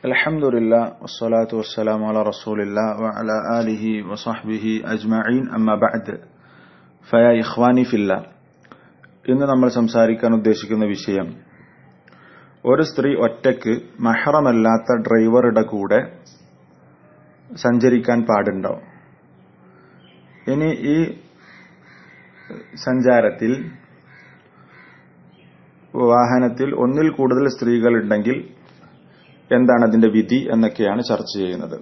الحمد لله والصلاة والسلام على رسول الله وعلى آله وصحبه أجمعين أما بعد فيا إخواني في الله ഇന്ന് നമ്മൾ സംസാരിക്കാൻ ഉദ്ദേശിക്കുന്ന വിഷയം ഒരു സ്ത്രീ ഒറ്റയ്ക്ക് മഹറമല്ലാത്ത ഡ്രൈവറുടെ കൂടെ സഞ്ചരിക്കാൻ പാടുണ്ടോ ഇനി ഈ സഞ്ചാരത്തിൽ വാഹനത്തിൽ ഒന്നിൽ കൂടുതൽ സ്ത്രീകൾ ഉണ്ടെങ്കിൽ എന്താണ് അതിന്റെ വിധി എന്നൊക്കെയാണ് ചർച്ച ചെയ്യുന്നത്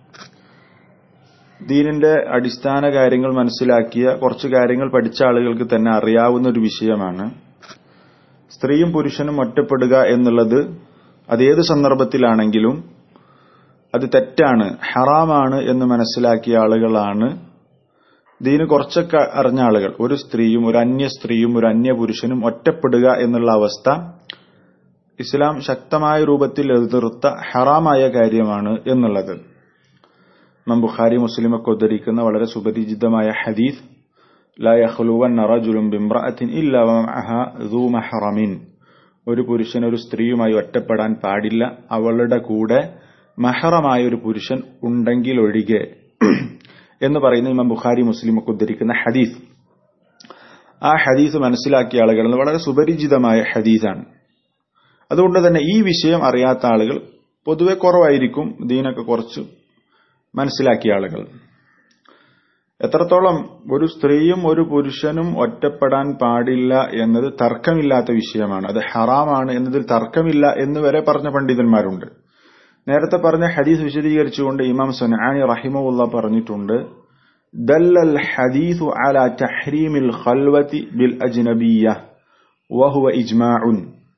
ദീനിന്റെ അടിസ്ഥാന കാര്യങ്ങൾ മനസ്സിലാക്കിയ കുറച്ച് കാര്യങ്ങൾ പഠിച്ച ആളുകൾക്ക് തന്നെ അറിയാവുന്ന ഒരു വിഷയമാണ് സ്ത്രീയും പുരുഷനും ഒറ്റപ്പെടുക എന്നുള്ളത് അതേത് സന്ദർഭത്തിലാണെങ്കിലും അത് തെറ്റാണ് ഹറാമാണ് എന്ന് മനസ്സിലാക്കിയ ആളുകളാണ് ദീന് കുറച്ചൊക്കെ അറിഞ്ഞ ആളുകൾ ഒരു സ്ത്രീയും ഒരു അന്യ സ്ത്രീയും ഒരു അന്യ പുരുഷനും ഒറ്റപ്പെടുക എന്നുള്ള അവസ്ഥ ഇസ്ലാം ശക്തമായ രൂപത്തിൽ എതിർത്ത ഹറാമായ കാര്യമാണ് എന്നുള്ളത് ഇമാം ബുഖാരി മുസ്ലിമൊക്കെ ഉദ്ധരിക്കുന്ന വളരെ സുപരിചിതമായ ഹദീസ് لا يخلون رجل بامرأة إلا ومعها ذو محرم ഒരു പുരുഷൻ ഒരു സ്ത്രീയുമായി ഒറ്റപ്പെടാൻ പാടില്ല അവളുടെ കൂടെ മഹറമായ ഒരു പുരുഷൻ ഉണ്ടെങ്കിൽ ഒഴികെ എന്ന് പറയുന്ന ഇമാം ബുഖാരി മുസ്ലിം ഒക്കെ ഉദ്ധരിക്കുന്ന ഹദീസ് ആ ഹദീസ് മനസ്സിലാക്കിയ ആളുകൾ വളരെ സുപരിചിതമായ ഹദീസാണ് അതുകൊണ്ട് തന്നെ ഈ വിഷയം അറിയാത്ത ആളുകൾ പൊതുവെ കുറവായിരിക്കും ദീനൊക്കെ കുറച്ച് മനസ്സിലാക്കിയ ആളുകൾ എത്രത്തോളം ഒരു സ്ത്രീയും ഒരു പുരുഷനും ഒറ്റപ്പെടാൻ പാടില്ല എന്നത് തർക്കമില്ലാത്ത വിഷയമാണ് അത് ഹറാമാണ് എന്നതിൽ തർക്കമില്ല എന്ന് വരെ പറഞ്ഞ പണ്ഡിതന്മാരുണ്ട് നേരത്തെ പറഞ്ഞ ഹദീസ് വിശദീകരിച്ചുകൊണ്ട് ഇമാം സനാനി റഹിമുള്ള പറഞ്ഞിട്ടുണ്ട് ദല്ലൽ ഹദീസു അല തഹ്രീമിൽ ഖൽവതി ബിൽ അജ്നബിയ്യ വഹുവ ഇജ്മാഉൻ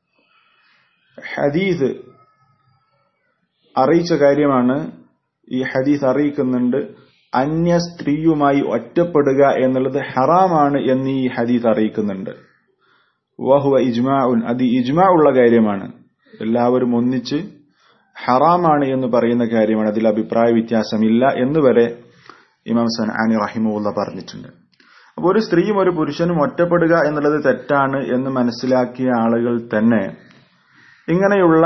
ഹദീസ് അറിയിച്ച കാര്യമാണ് ഈ ഹദീസ് അറിയിക്കുന്നുണ്ട് അന്യ സ്ത്രീയുമായി ഒറ്റപ്പെടുക എന്നുള്ളത് ഹറാമാണ് എന്ന് ഈ ഹദീസ് അറിയിക്കുന്നുണ്ട് വഹുവ ഇജ്മാഉൻ അത് ഇജ്മാ ഉള്ള കാര്യമാണ് എല്ലാവരും ഒന്നിച്ച് ഹറാമാണ് എന്ന് പറയുന്ന കാര്യമാണ് അതിൽ അഭിപ്രായ വ്യത്യാസമില്ല എന്ന് വരെ ഇമാം സനാനി റഹിമുള്ള പറഞ്ഞിട്ടുണ്ട് അപ്പോൾ ഒരു സ്ത്രീയും ഒരു പുരുഷനും ഒറ്റപ്പെടുക എന്നുള്ളത് തെറ്റാണ് എന്ന് മനസ്സിലാക്കിയ ആളുകൾ തന്നെ ഇങ്ങനെയുള്ള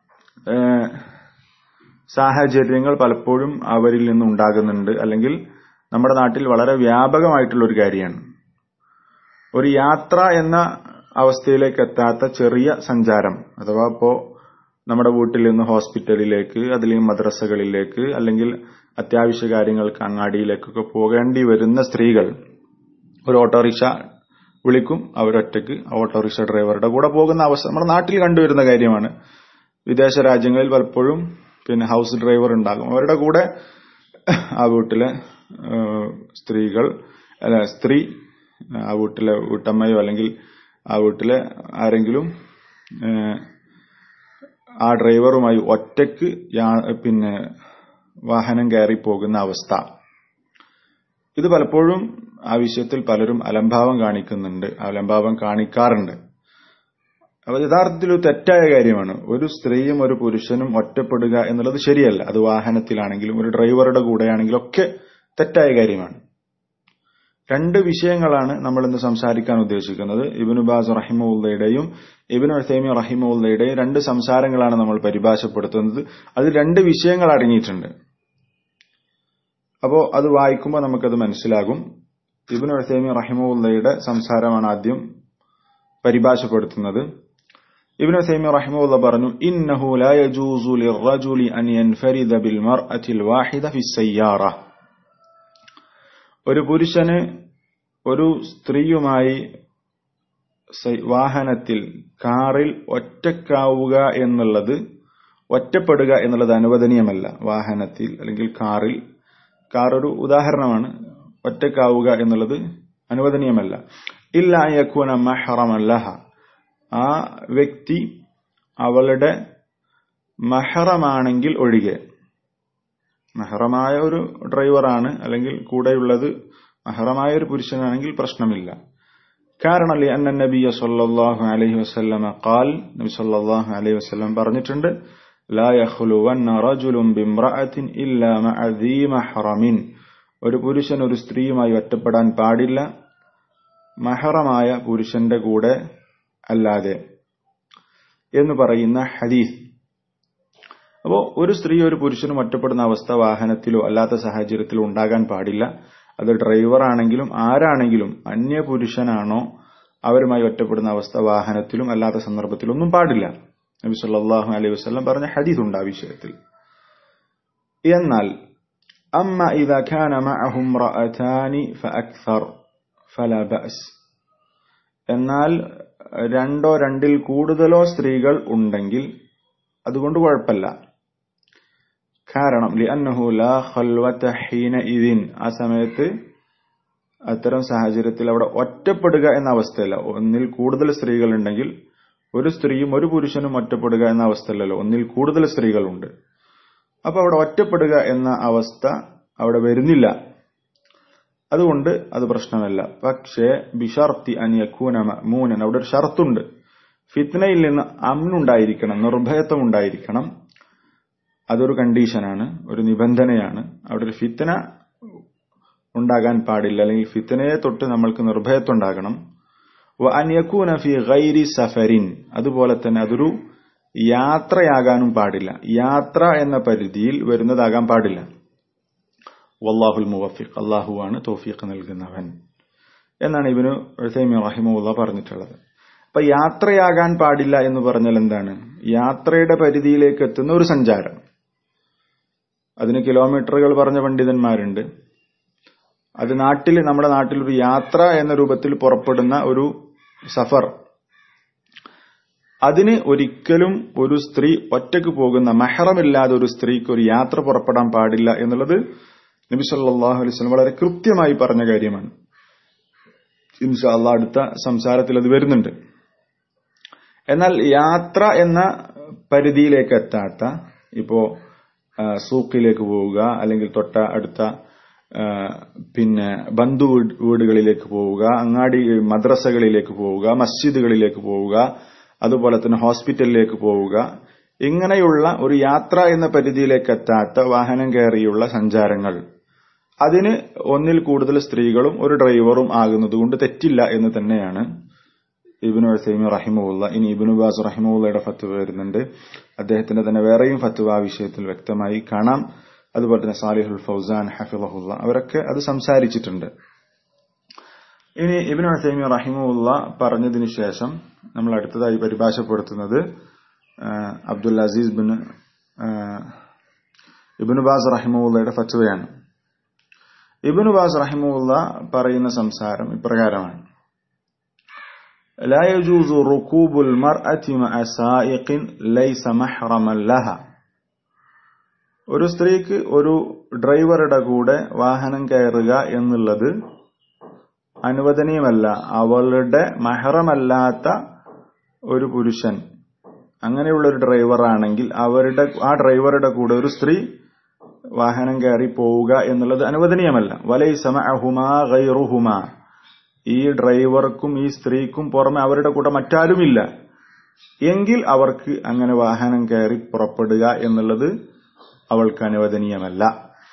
സാഹചര്യങ്ങൾ പലപ്പോഴും അവരിൽ നിന്ന് ഉണ്ടാകുന്നുണ്ട് അല്ലെങ്കിൽ നമ്മുടെ നാട്ടിൽ വളരെ വ്യാപകമായിട്ടുള്ള ഒരു കാര്യമാണ് ഒരു യാത്ര എന്ന അവസ്ഥയിലേക്ക് എത്താത്ത ചെറിയ സഞ്ചാരം അഥവാ ഇപ്പോ നമ്മുടെ വീട്ടിൽ നിന്ന് ഹോസ്പിറ്റലിലേക്ക് അല്ലെങ്കിൽ മദ്രസകളിലേക്ക് അല്ലെങ്കിൽ അത്യാവശ്യ കാര്യങ്ങൾക്ക് അങ്ങാടിയിലേക്കൊക്കെ പോകേണ്ടി വരുന്ന സ്ത്രീകൾ ഒരു ഓട്ടോറിക്ഷ വിളിക്കും അവരൊറ്റയ്ക്ക് ഓട്ടോറിക്ഷ ഡ്രൈവറുടെ കൂടെ പോകുന്ന അവസ്ഥ നമ്മുടെ നാട്ടിൽ കണ്ടുവരുന്ന കാര്യമാണ് വിദേശ രാജ്യങ്ങളിൽ പലപ്പോഴും പിന്നെ ഹൗസ് ഡ്രൈവർ ഉണ്ടാകും അവരുടെ കൂടെ ആ വീട്ടിലെ സ്ത്രീകൾ അല്ല സ്ത്രീ ആ വീട്ടിലെ വീട്ടമ്മയോ അല്ലെങ്കിൽ ആ വീട്ടിലെ ആരെങ്കിലും ആ ഡ്രൈവറുമായി ഒറ്റയ്ക്ക് പിന്നെ വാഹനം കയറി പോകുന്ന അവസ്ഥ ഇത് പലപ്പോഴും ആ വിഷയത്തിൽ പലരും അലംഭാവം കാണിക്കുന്നുണ്ട് അലംഭാവം കാണിക്കാറുണ്ട് അപ്പൊ യഥാർത്ഥത്തിൽ ഒരു തെറ്റായ കാര്യമാണ് ഒരു സ്ത്രീയും ഒരു പുരുഷനും ഒറ്റപ്പെടുക എന്നുള്ളത് ശരിയല്ല അത് വാഹനത്തിലാണെങ്കിലും ഒരു ഡ്രൈവറുടെ കൂടെയാണെങ്കിലും ഒക്കെ തെറ്റായ കാര്യമാണ് രണ്ട് വിഷയങ്ങളാണ് നമ്മൾ ഇന്ന് സംസാരിക്കാൻ ഉദ്ദേശിക്കുന്നത് ഇബിനു ബാസ് റഹിമുള്ളയുടെയും ഇബിനു അസൈമി റഹിമുള്ളയുടെയും രണ്ട് സംസാരങ്ങളാണ് നമ്മൾ പരിഭാഷപ്പെടുത്തുന്നത് അത് രണ്ട് വിഷയങ്ങൾ അടങ്ങിയിട്ടുണ്ട് അപ്പോ അത് വായിക്കുമ്പോൾ നമുക്കത് മനസ്സിലാകും ഇബിനു അസൈമി റഹിമുള്ളയുടെ സംസാരമാണ് ആദ്യം പരിഭാഷപ്പെടുത്തുന്നത് ഇബ്നു തൈമി റഹിമഹുള്ള പറഞ്ഞു ഇന്നഹു ലാ യജൂസു ലിർറജുലി അൻ യൻഫരിദ ബിൽ മർഅത്തിൽ വാഹിദ ഫി സയ്യാറ ഒരു പുരുഷന് ഒരു സ്ത്രീയുമായി വാഹനത്തിൽ കാറിൽ ഒറ്റക്കാവുക എന്നുള്ളത് ഒറ്റപ്പെടുക എന്നുള്ളത് അനുവദനീയമല്ല വാഹനത്തിൽ അല്ലെങ്കിൽ കാറിൽ കാർ ഒരു ഉദാഹരണമാണ് ഒറ്റക്കാവുക എന്നുള്ളത് അനുവദനീയമല്ല ഇല്ല യക്കൂന മഹറമല്ലഹ ആ വ്യക്തി അവളുടെ മഹറമാണെങ്കിൽ ഒഴികെ മഹറമായ ഒരു ഡ്രൈവറാണ് അല്ലെങ്കിൽ കൂടെയുള്ളത് മഹറമായ ഒരു പുരുഷനാണെങ്കിൽ പ്രശ്നമില്ല കാരണം അന്ന നബിയ സല്ലല്ലാഹു അലൈഹി വസല്ലമ ഖാൽ നബി സല്ലല്ലാഹു അലൈഹി വസല്ലം പറഞ്ഞിട്ടുണ്ട് ലാ യഖ്ലുവന്ന റജുലുൻ ബിംറഅത്തിൻ ഇല്ലാ മഅ ദീ മഹറമിൻ ഒരു പുരുഷൻ ഒരു സ്ത്രീയുമായി ഒറ്റപ്പെടാൻ പാടില്ല മഹറമായ പുരുഷന്റെ കൂടെ അല്ലാതെ എന്ന് പറയുന്ന ഹദീസ് അപ്പോൾ ഒരു സ്ത്രീ ഒരു പുരുഷനും ഒറ്റപ്പെടുന്ന അവസ്ഥ വാഹനത്തിലോ അല്ലാത്ത സാഹചര്യത്തിലോ ഉണ്ടാകാൻ പാടില്ല അത് ഡ്രൈവർ ആണെങ്കിലും ആരാണെങ്കിലും അന്യ പുരുഷനാണോ അവരുമായി ഒറ്റപ്പെടുന്ന അവസ്ഥ വാഹനത്തിലും അല്ലാത്ത സന്ദർഭത്തിലും ഒന്നും പാടില്ല നബി സല്ലല്ലാഹു അലൈഹി വസല്ലം പറഞ്ഞ ഹദീസ് ഉണ്ട് ആ വിഷയത്തിൽ എന്നാൽ അമ്മ ഇദാ കാന മഅഹും റഅതാനി ഫഅക്സർ ഫലാ ബഅസ് എന്നാൽ രണ്ടോ രണ്ടിൽ കൂടുതലോ സ്ത്രീകൾ ഉണ്ടെങ്കിൽ അതുകൊണ്ട് കുഴപ്പമില്ല കാരണം ലിഅന്നഹു ലാ ഖൽവത ഹീന ഇദിൻ ആ സമയത്ത് അത്തരം സാഹചര്യത്തിൽ അവിടെ ഒറ്റപ്പെടുക എന്ന അവസ്ഥയല്ല ഒന്നിൽ കൂടുതൽ സ്ത്രീകൾ ഉണ്ടെങ്കിൽ ഒരു സ്ത്രീയും ഒരു പുരുഷനും ഒറ്റപ്പെടുക എന്ന അവസ്ഥയല്ലല്ലോ ഒന്നിൽ കൂടുതൽ സ്ത്രീകളുണ്ട് അപ്പൊ അവിടെ ഒറ്റപ്പെടുക എന്ന അവസ്ഥ അവിടെ വരുന്നില്ല അതുകൊണ്ട് അത് പ്രശ്നമല്ല പക്ഷേ ബിഷർത്തി അനിയക്കൂന മൂനൻ അവിടെ ഒരു ഷർത്തുണ്ട് ഫിത്നയിൽ നിന്ന് അമ്നുണ്ടായിരിക്കണം നിർഭയത്വം ഉണ്ടായിരിക്കണം അതൊരു കണ്ടീഷനാണ് ഒരു നിബന്ധനയാണ് അവിടെ ഒരു ഫിത്തന ഉണ്ടാകാൻ പാടില്ല അല്ലെങ്കിൽ ഫിത്തനയെ തൊട്ട് നമ്മൾക്ക് നിർഭയത്വം ഉണ്ടാകണം അന്യക്കൂന ഫി ഗൈരി സഫരിൻ അതുപോലെ തന്നെ അതൊരു യാത്രയാകാനും പാടില്ല യാത്ര എന്ന പരിധിയിൽ വരുന്നതാകാൻ പാടില്ല വല്ലാഹുൽ മുവഫിഖ് അള്ളാഹുവാണ് തോഫീഖ് നൽകുന്നവൻ എന്നാണ് ഇവന് ഉസൈമി റഹിമുള്ള പറഞ്ഞിട്ടുള്ളത് അപ്പൊ യാത്രയാകാൻ പാടില്ല എന്ന് പറഞ്ഞാൽ എന്താണ് യാത്രയുടെ പരിധിയിലേക്ക് എത്തുന്ന ഒരു സഞ്ചാരം അതിന് കിലോമീറ്ററുകൾ പറഞ്ഞ പണ്ഡിതന്മാരുണ്ട് അത് നാട്ടിൽ നമ്മുടെ നാട്ടിൽ ഒരു യാത്ര എന്ന രൂപത്തിൽ പുറപ്പെടുന്ന ഒരു സഫർ അതിന് ഒരിക്കലും ഒരു സ്ത്രീ ഒറ്റക്ക് പോകുന്ന മഹറമില്ലാതെ ഒരു സ്ത്രീക്ക് ഒരു യാത്ര പുറപ്പെടാൻ പാടില്ല എന്നുള്ളത് നബി സല്ലല്ലാഹു അലൈഹി വസല്ലം വളരെ കൃത്യമായി പറഞ്ഞ കാര്യമാണ് ഇൻഷാ അള്ളാഹ് അടുത്ത സംസാരത്തിൽ അത് വരുന്നുണ്ട് എന്നാൽ യാത്ര എന്ന പരിധിയിലേക്ക് എത്താത്ത ഇപ്പോ സൂക്കിലേക്ക് പോവുക അല്ലെങ്കിൽ തൊട്ട അടുത്ത പിന്നെ ബന്ധു വീടുകളിലേക്ക് പോവുക അങ്ങാടി മദ്രസകളിലേക്ക് പോവുക മസ്ജിദുകളിലേക്ക് പോവുക അതുപോലെ തന്നെ ഹോസ്പിറ്റലിലേക്ക് പോവുക ഇങ്ങനെയുള്ള ഒരു യാത്ര എന്ന പരിധിയിലേക്ക് എത്താത്ത വാഹനം കയറിയുള്ള സഞ്ചാരങ്ങൾ അതിന് ഒന്നിൽ കൂടുതൽ സ്ത്രീകളും ഒരു ഡ്രൈവറും ആകുന്നതുകൊണ്ട് തെറ്റില്ല എന്ന് തന്നെയാണ് ഇബിനു അസൈമി റഹിമുള്ള ഇനി ഇബിനു ബാസ് റഹിമുള്ളയുടെ ഫത്വ വരുന്നുണ്ട് അദ്ദേഹത്തിന്റെ തന്നെ വേറെയും ഫത്വ ആ വിഷയത്തിൽ വ്യക്തമായി കാണാം അതുപോലെ തന്നെ സാലിഹുൽ ഫൗസാൻ ഹഫിളഹുല്ല അവരൊക്കെ അത് സംസാരിച്ചിട്ടുണ്ട് ഇനി ഇബിനു അസൈമി റഹിമുള്ള പറഞ്ഞതിന് ശേഷം നമ്മൾ അടുത്തതായി പരിഭാഷപ്പെടുത്തുന്നത് Abdul Aziz bin Ibnu Baz റഹിമുള്ളയുടെ ഫത്വയാണ് ഇബിനു ബാസ് റഹിമുള്ള പറയുന്ന സംസാരം ഇപ്രകാരമാണ് لا يجوز ركوب المرأة مع سائق ليس محرما لها ഒരു സ്ത്രീക്ക് ഒരു ഡ്രൈവറുടെ കൂടെ വാഹനം കയറുക എന്നുള്ളത് അനുവദനീയമല്ല അവളുടെ മഹറമല്ലാത്ത ഒരു പുരുഷൻ അങ്ങനെയുള്ള ഒരു ഡ്രൈവറാണെങ്കിൽ അവരുടെ ആ ഡ്രൈവറുടെ കൂടെ ഒരു സ്ത്രീ വാഹനം കയറി പോവുക എന്നുള്ളത് അനുവദനീയമല്ല വലൈ സമഅഹുമാ ഗൈറുഹുമാ ഈ ഡ്രൈവർക്കും ഈ സ്ത്രീക്കും പുറമെ അവരുടെ കൂടെ മറ്റാരുമില്ല എങ്കിൽ അവർക്ക് അങ്ങനെ വാഹനം കയറി പുറപ്പെടുക എന്നുള്ളത് അവൾക്ക് അനുവദനീയമല്ല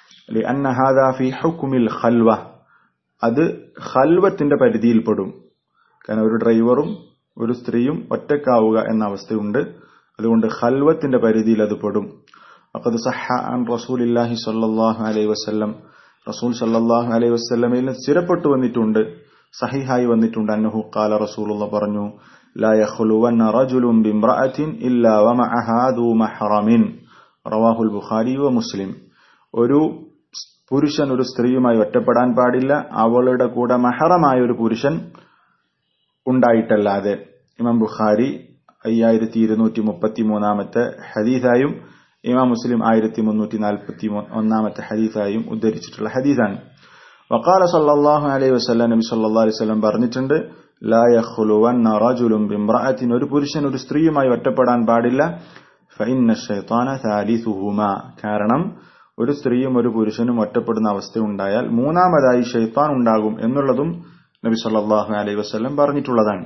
ഫി ഹുക്കുമിൽ ഖൽവ അത് ഖൽവത്തിന്റെ പരിധിയിൽപ്പെടും കാരണം ഒരു ഡ്രൈവറും ഒരു സ്ത്രീയും ഒറ്റക്കാവുക എന്ന അവസ്ഥയുണ്ട് അതുകൊണ്ട് ഖൽവത്തിന്റെ പരിധിയിൽ അത് പെടും അക്കത് സഹ അൻ റസൂലില്ലാഹി സല്ലല്ലാഹു അലൈഹി വസല്ലം റസൂൽ സല്ലല്ലാഹു അലൈഹി വസല്ലമയിൽ നിന്ന് സ്ഥിരപ്പെട്ടു വന്നിട്ടുണ്ട് സഹിഹായി വന്നിട്ടുണ്ട് അന്നഹു ഖാല റസൂലുള്ള പറഞ്ഞു لا يخلون رجل بامرأة إلا ومعها ذو محرم റവാഹു ബുഖാരി വ മുസ്ലിം ഒരു പുരുഷൻ ഒരു സ്ത്രീയുമായി ഒറ്റപ്പെടാൻ പാടില്ല അവളുടെ കൂടെ മഹറമായ ഒരു പുരുഷൻ ഉണ്ടായിട്ടല്ലാതെ ഇമാം ബുഖാരി അയ്യായിരത്തി ഇരുന്നൂറ്റി മുപ്പത്തി മൂന്നാമത്തെ ഹദീസായും ഇമാം മുസ്ലിം ആയിരത്തി മുന്നൂറ്റി നാൽപ്പത്തി ഒന്നാമത്തെ ഹദീസായും ഉദ്ധരിച്ചിട്ടുള്ള ഹദീസാണ് വക്കാല സല്ലാഹു അലൈഹി വസ്ലാം നബി സല്ലാ അലൈഹി സ്വലം പറഞ്ഞിട്ടുണ്ട് ലാ യഖ്ലുവന്ന റജുലും ബിംറഅത്തിൻ ഒരു പുരുഷൻ ഒരു സ്ത്രീയുമായി ഒറ്റപ്പെടാൻ പാടില്ല ഫൈന്ന ഷൈത്താന സാലിസുഹുമ കാരണം ഒരു സ്ത്രീയും ഒരു പുരുഷനും ഒറ്റപ്പെടുന്ന അവസ്ഥ ഉണ്ടായാൽ മൂന്നാമതായി ഷെയ്ത്താൻ ഉണ്ടാകും എന്നുള്ളതും നബി സല്ലല്ലാഹു അലൈഹി വസല്ലം പറഞ്ഞിട്ടുള്ളതാണ്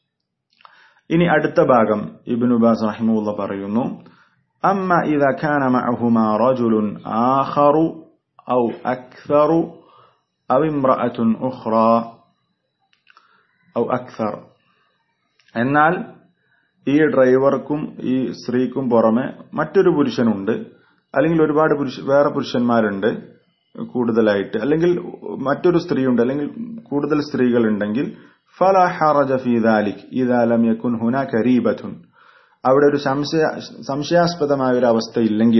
ഇനി അടുത്ത ഭാഗം ഇബ്നു ബാസ് റഹിമുള്ള പറയുന്നു അമ്മ ഇദാ കാന മഅഹുമാ റജുലുൻ ആഖറു ഔ അക്സറു ഔ ഇംറഅത്തുൻ ഉഖ്റ ഔ അക്സർ എന്നാൽ ഈ ഡ്രൈവർക്കും ഈ സ്ത്രീക്കും പുറമെ മറ്റൊരു പുരുഷനുണ്ട് അല്ലെങ്കിൽ ഒരുപാട് പുരുഷ വേറെ പുരുഷന്മാരുണ്ട് കൂടുതലായിട്ട് അല്ലെങ്കിൽ മറ്റൊരു സ്ത്രീയുണ്ട് അല്ലെങ്കിൽ കൂടുതൽ സ്ത്രീകൾ ഉണ്ടെങ്കിൽ ഫല ഹറജ ഫീ ദാലിക് ഇദാ ലം യകുൻ ഹുനാ കരീബത്തുൻ അവിടെ ഒരു സംശയ സംശയാസ്പദമായ ഒരു അവസ്ഥ ഇല്ലെങ്കിൽ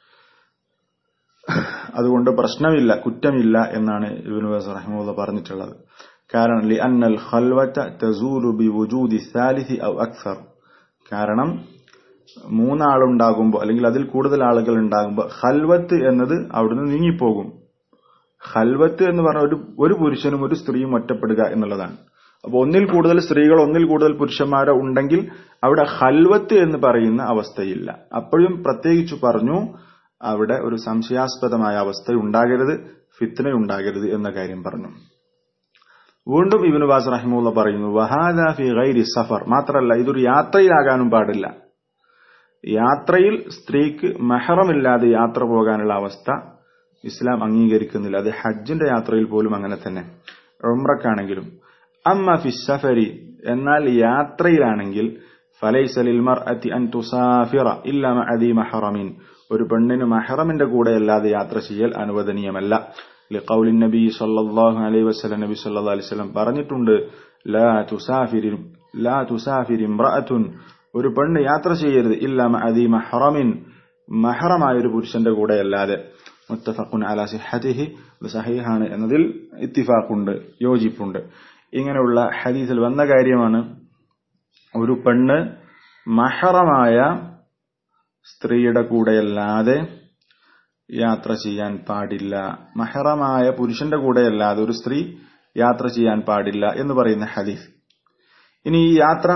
അതുകൊണ്ട് പ്രശ്നമില്ല കുറ്റമില്ല എന്നാണ് ഇബ്നു ബസ് റഹിമുള്ള പറഞ്ഞിട്ടുള്ളത് കാരണം ലി അന്നൽ ഖൽവത തസൂലു ബി വുജൂദി സാലിസി ഔ അക്സർ കാരണം മൂന്നാളുണ്ടാകുമ്പോൾ അല്ലെങ്കിൽ അതിൽ കൂടുതൽ ആളുകൾ ഉണ്ടാകുമ്പോൾ ഖൽവത്ത് എന്നത് അവിടുന്ന് നീങ്ങിപ്പോകും ഖൽവത്ത് എന്ന് പറഞ്ഞ ഒരു ഒരു പുരുഷനും ഒരു സ്ത്രീയും ഒറ്റപ്പെടുക എന്നുള്ളതാണ് അപ്പൊ ഒന്നിൽ കൂടുതൽ സ്ത്രീകൾ ഒന്നിൽ കൂടുതൽ പുരുഷന്മാരോ ഉണ്ടെങ്കിൽ അവിടെ ഹൽവത്ത് എന്ന് പറയുന്ന അവസ്ഥയില്ല അപ്പോഴും പ്രത്യേകിച്ച് പറഞ്ഞു അവിടെ ഒരു സംശയാസ്പദമായ അവസ്ഥ ഉണ്ടാകരുത് ഫിത്ന ഉണ്ടാകരുത് എന്ന കാര്യം പറഞ്ഞു വീണ്ടും ഇബിന് ബാസ് റഹിമുള്ള പറയുന്നു വഹാദ ഫി ഗൈരി സഫർ മാത്രമല്ല ഇതൊരു യാത്രയിലാകാനും പാടില്ല യാത്രയിൽ സ്ത്രീക്ക് മെഹറമില്ലാതെ യാത്ര പോകാനുള്ള അവസ്ഥ ഇസ്ലാം അംഗീകരിക്കുന്നില്ല അത് ഹജ്ജിന്റെ യാത്രയിൽ പോലും അങ്ങനെ തന്നെ ഉംറക്കാണെങ്കിലും അമ്മ ഫി സഫരി എന്നാൽ യാത്രയിലാണെങ്കിൽ ഫലൈസലിൽ മർ അതി അൻ തുസാഫിറ ഇല്ല മഅദി മഹറമിൻ ഒരു പെണ്ണിന് മഹറമിന്റെ കൂടെ അല്ലാതെ യാത്ര ചെയ്യൽ അനുവദനീയമല്ല ലിഖൗലി നബി സല്ലല്ലാഹു അലൈഹി വസല്ലം നബി സല്ലല്ലാഹു അലൈഹി വസല്ലം പറഞ്ഞിട്ടുണ്ട് ലാ തുസാഫിരി ലാ തുസാഫിരി ഇംറഅത്തുൻ ഒരു പെണ്ണ് യാത്ര ചെയ്യരുത് ഇല്ല മഅദി മഹറമിൻ മഹറമായ ഒരു പുരുഷന്റെ കൂടെ അല്ലാതെ മുത്തഫഖുൻ അലാ സിഹ്ഹതിഹി ഇത് സഹീഹാണ് എന്നതിൽ ഇത്തിഫാഖുണ്ട് യോജിപ്പുണ്ട് ഇങ്ങനെയുള്ള ഹദീസിൽ വന്ന കാര്യമാണ് ഒരു പെണ്ണ് മഹറമായ സ്ത്രീയുടെ കൂടെയല്ലാതെ യാത്ര ചെയ്യാൻ പാടില്ല മഹറമായ പുരുഷന്റെ കൂടെയല്ലാതെ ഒരു സ്ത്രീ യാത്ര ചെയ്യാൻ പാടില്ല എന്ന് പറയുന്ന ഹദീസ് ഇനി ഈ യാത്ര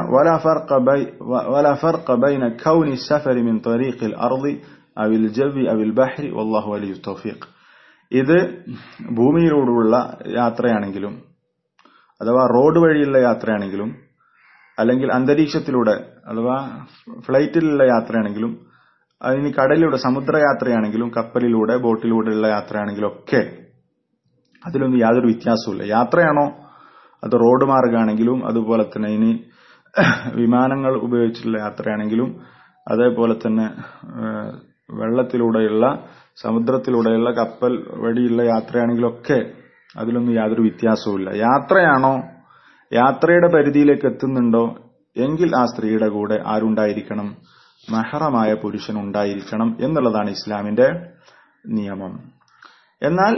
ولا فرق بين كون السفر من طريق الأرض أو الجو أو البحر والله ولي التوفيق ഇത് ഭൂമിയിലൂടെയുള്ള യാത്രയാണെങ്കിലും അഥവാ റോഡ് വഴിയുള്ള യാത്രയാണെങ്കിലും അല്ലെങ്കിൽ അന്തരീക്ഷത്തിലൂടെ അഥവാ ഫ്ലൈറ്റിലുള്ള യാത്രയാണെങ്കിലും അതിന് കടലിലൂടെ സമുദ്രയാത്രയാണെങ്കിലും കപ്പലിലൂടെ ബോട്ടിലൂടെയുള്ള യാത്രയാണെങ്കിലും ഒക്കെ അതിലൊന്നും യാതൊരു വ്യത്യാസവുമില്ല യാത്രയാണോ അത് റോഡ് മാർഗമാണെങ്കിലും അതുപോലെ തന്നെ ഇനി വിമാനങ്ങൾ ഉപയോഗിച്ചിട്ടുള്ള യാത്രയാണെങ്കിലും അതേപോലെ തന്നെ വെള്ളത്തിലൂടെയുള്ള സമുദ്രത്തിലൂടെയുള്ള കപ്പൽ വഴിയുള്ള യാത്രയാണെങ്കിലും ഒക്കെ അതിലൊന്നും യാതൊരു വ്യത്യാസവുമില്ല യാത്രയാണോ യാത്രയുടെ പരിധിയിലേക്ക് എത്തുന്നുണ്ടോ എങ്കിൽ ആ സ്ത്രീയുടെ കൂടെ ആരുണ്ടായിരിക്കണം മഹറമായ പുരുഷൻ ഉണ്ടായിരിക്കണം എന്നുള്ളതാണ് ഇസ്ലാമിന്റെ നിയമം എന്നാൽ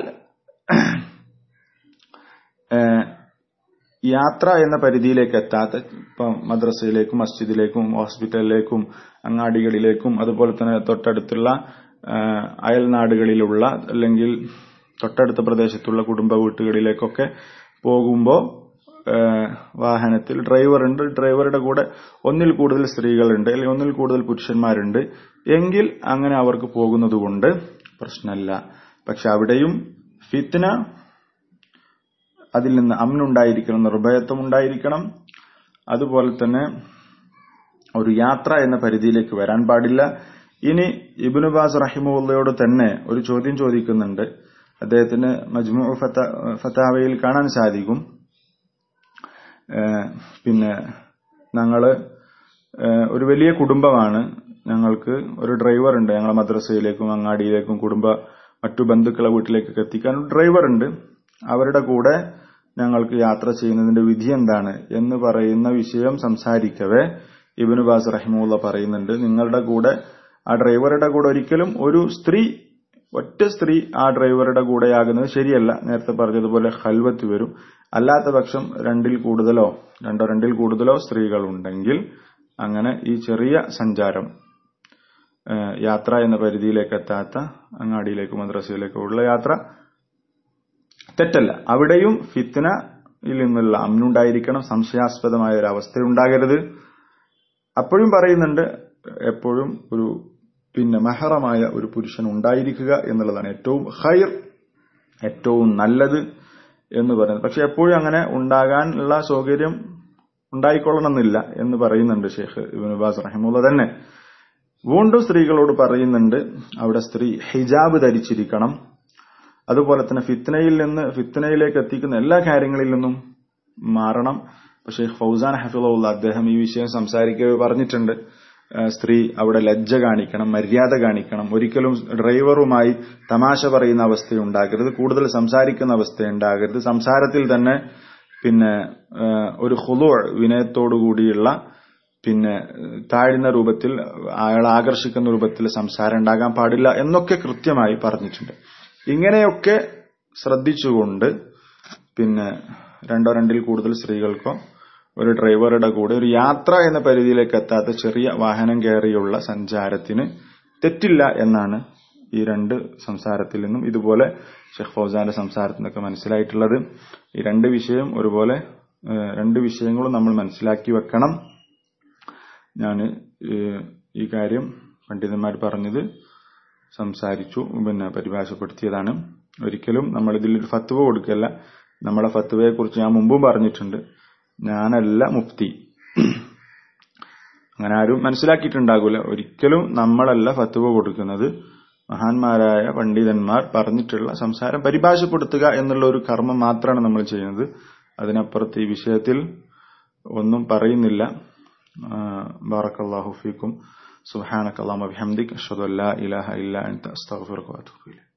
യാത്ര എന്ന പരിധിയിലേക്ക് എത്താത്ത ഇപ്പം മദ്രസയിലേക്കും മസ്ജിദിലേക്കും ഹോസ്പിറ്റലിലേക്കും അങ്ങാടികളിലേക്കും അതുപോലെ തന്നെ തൊട്ടടുത്തുള്ള അയൽനാടുകളിലുള്ള അല്ലെങ്കിൽ തൊട്ടടുത്ത പ്രദേശത്തുള്ള കുടുംബ വീട്ടുകളിലേക്കൊക്കെ പോകുമ്പോൾ വാഹനത്തിൽ ഡ്രൈവറുണ്ട് ഡ്രൈവറുടെ കൂടെ ഒന്നിൽ കൂടുതൽ സ്ത്രീകളുണ്ട് അല്ലെങ്കിൽ ഒന്നിൽ കൂടുതൽ പുരുഷന്മാരുണ്ട് എങ്കിൽ അങ്ങനെ അവർക്ക് പോകുന്നത് കൊണ്ട് പ്രശ്നമല്ല പക്ഷെ അവിടെയും ഫിത്ന അതിൽ നിന്ന് അമ്നുണ്ടായിരിക്കണം നിർഭയത്വം ഉണ്ടായിരിക്കണം അതുപോലെ തന്നെ ഒരു യാത്ര എന്ന പരിധിയിലേക്ക് വരാൻ പാടില്ല ഇനി ഇബിനുബാസ് റഹിമുള്ളയോട് തന്നെ ഒരു ചോദ്യം ചോദിക്കുന്നുണ്ട് അദ്ദേഹത്തിന് മജ്മു ഫത്താവയിൽ കാണാൻ സാധിക്കും പിന്നെ ഞങ്ങള് ഒരു വലിയ കുടുംബമാണ് ഞങ്ങൾക്ക് ഒരു ഡ്രൈവർ ഉണ്ട് ഞങ്ങളെ മദ്രസയിലേക്കും അങ്ങാടിയിലേക്കും കുടുംബ മറ്റു ബന്ധുക്കളെ വീട്ടിലേക്കൊക്കെ എത്തിക്കാൻ ഒരു ഡ്രൈവർ ഉണ്ട് അവരുടെ കൂടെ ഞങ്ങൾക്ക് യാത്ര ചെയ്യുന്നതിന്റെ വിധി എന്താണ് എന്ന് പറയുന്ന വിഷയം സംസാരിക്കവേ ഇബിനു ബാസ് റഹിമുള്ള പറയുന്നുണ്ട് നിങ്ങളുടെ കൂടെ ആ ഡ്രൈവറുടെ കൂടെ ഒരിക്കലും ഒരു സ്ത്രീ ഒറ്റ സ്ത്രീ ആ ഡ്രൈവറുടെ കൂടെയാകുന്നത് ശരിയല്ല നേരത്തെ പറഞ്ഞതുപോലെ ഹൽവത്ത് വരും അല്ലാത്ത പക്ഷം രണ്ടിൽ കൂടുതലോ രണ്ടോ രണ്ടിൽ കൂടുതലോ സ്ത്രീകൾ ഉണ്ടെങ്കിൽ അങ്ങനെ ഈ ചെറിയ സഞ്ചാരം യാത്ര എന്ന പരിധിയിലേക്ക് എത്താത്ത അങ്ങാടിയിലേക്കും മദ്രസയിലേക്കോ ഉള്ള യാത്ര തെറ്റല്ല അവിടെയും ഫിത്നയിൽ നിന്നുള്ള അമ്നുണ്ടായിരിക്കണം സംശയാസ്പദമായ ഒരു അവസ്ഥ ഉണ്ടാകരുത് അപ്പോഴും പറയുന്നുണ്ട് എപ്പോഴും ഒരു പിന്നെ മെഹറമായ ഒരു പുരുഷൻ ഉണ്ടായിരിക്കുക എന്നുള്ളതാണ് ഏറ്റവും ഹൈർ ഏറ്റവും നല്ലത് എന്ന് പറയുന്നത് പക്ഷെ എപ്പോഴും അങ്ങനെ ഉണ്ടാകാനുള്ള സൗകര്യം ഉണ്ടായിക്കൊള്ളണമെന്നില്ല എന്ന് പറയുന്നുണ്ട് ഷെയ്ഖ് ഇബിനുബാസ് റഹിമുള്ള തന്നെ വീണ്ടും സ്ത്രീകളോട് പറയുന്നുണ്ട് അവിടെ സ്ത്രീ ഹിജാബ് ധരിച്ചിരിക്കണം അതുപോലെ തന്നെ ഫിത്നയിൽ നിന്ന് ഫിത്നയിലേക്ക് എത്തിക്കുന്ന എല്ലാ കാര്യങ്ങളിൽ നിന്നും മാറണം പക്ഷേ ഫൗസാൻ ഹഫിള്ള അദ്ദേഹം ഈ വിഷയം സംസാരിക്കവേ പറഞ്ഞിട്ടുണ്ട് സ്ത്രീ അവിടെ ലജ്ജ കാണിക്കണം മര്യാദ കാണിക്കണം ഒരിക്കലും ഡ്രൈവറുമായി തമാശ പറയുന്ന അവസ്ഥയുണ്ടാകരുത് കൂടുതൽ സംസാരിക്കുന്ന അവസ്ഥയുണ്ടാകരുത് സംസാരത്തിൽ തന്നെ പിന്നെ ഒരു ഹുലു വിനയത്തോടു കൂടിയുള്ള പിന്നെ താഴ്ന്ന രൂപത്തിൽ അയാളെ ആകർഷിക്കുന്ന രൂപത്തിൽ സംസാരം ഉണ്ടാകാൻ പാടില്ല എന്നൊക്കെ കൃത്യമായി പറഞ്ഞിട്ടുണ്ട് ഇങ്ങനെയൊക്കെ ശ്രദ്ധിച്ചുകൊണ്ട് പിന്നെ രണ്ടോ രണ്ടിൽ കൂടുതൽ സ്ത്രീകൾക്കോ ഒരു ഡ്രൈവറുടെ കൂടെ ഒരു യാത്ര എന്ന പരിധിയിലേക്ക് എത്താത്ത ചെറിയ വാഹനം കയറിയുള്ള സഞ്ചാരത്തിന് തെറ്റില്ല എന്നാണ് ഈ രണ്ട് സംസാരത്തിൽ നിന്നും ഇതുപോലെ ഷെഖ് ഫൗസാന്റെ സംസാരത്തിൽ നിന്നൊക്കെ മനസ്സിലായിട്ടുള്ളത് ഈ രണ്ട് വിഷയം ഒരുപോലെ രണ്ട് വിഷയങ്ങളും നമ്മൾ മനസ്സിലാക്കി വെക്കണം ഞാൻ ഈ കാര്യം പണ്ഡിതന്മാർ പറഞ്ഞത് സംസാരിച്ചു പിന്നെ പരിഭാഷപ്പെടുത്തിയതാണ് ഒരിക്കലും നമ്മൾ ഇതിൽ ഒരു ഫത്വ കൊടുക്കല്ല നമ്മളെ ഫത്വയെ കുറിച്ച് ഞാൻ മുമ്പും പറഞ്ഞിട്ടുണ്ട് ഞാനല്ല മുഫ്തി അങ്ങനെ ആരും മനസ്സിലാക്കിയിട്ടുണ്ടാകൂല ഒരിക്കലും നമ്മളല്ല ഫത്വ കൊടുക്കുന്നത് മഹാന്മാരായ പണ്ഡിതന്മാർ പറഞ്ഞിട്ടുള്ള സംസാരം പരിഭാഷപ്പെടുത്തുക എന്നുള്ള ഒരു കർമ്മം മാത്രമാണ് നമ്മൾ ചെയ്യുന്നത് അതിനപ്പുറത്ത് ഈ വിഷയത്തിൽ ഒന്നും പറയുന്നില്ല ബാറക്കല്ലാഹു ഫീക്കും സുബ്ഹാനക അല്ലാഹുമ്മ ബിഹംദിക അഷ്ഹദു അല്ലാ ഇലാഹ ഇല്ല അൻത അസ്തഗ്ഫിറുക വഅതൂബു ഇലൈക്